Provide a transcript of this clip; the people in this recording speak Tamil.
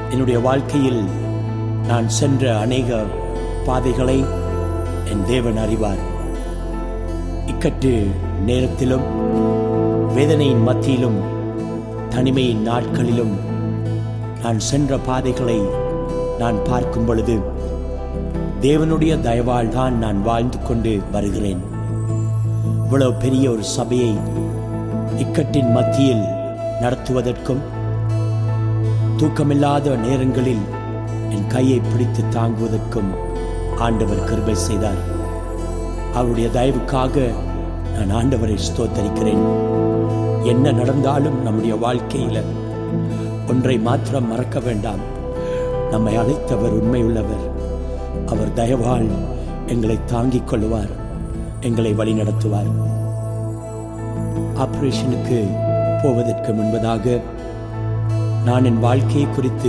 என்னுடைய வாழ்க்கையில் நான் சென்ற அநேக பாதைகளை என் தேவன் அறிவார் இக்கட்டு நேரத்திலும் வேதனையின் மத்தியிலும் தனிமையின் நாட்களிலும் நான் சென்ற பாதைகளை நான் பார்க்கும் பொழுது தேவனுடைய தயவால் தான் நான் வாழ்ந்து கொண்டு வருகிறேன் இவ்வளவு பெரிய ஒரு சபையை இக்கட்டின் மத்தியில் நடத்துவதற்கும் தூக்கமில்லாத நேரங்களில் என் கையை பிடித்து தாங்குவதற்கும் ஆண்டவர் கிருபை செய்தார் அவருடைய தயவுக்காக நான் ஆண்டவரை ஸ்தோத்தரிக்கிறேன் என்ன நடந்தாலும் நம்முடைய வாழ்க்கையில ஒன்றை மாத்திரம் மறக்க வேண்டாம் நம்மை அழைத்தவர் உண்மையுள்ளவர் அவர் தயவால் எங்களை தாங்கிக் கொள்வார் எங்களை வழிநடத்துவார் ஆபரேஷனுக்கு போவதற்கு முன்பதாக நான் என் வாழ்க்கையை குறித்து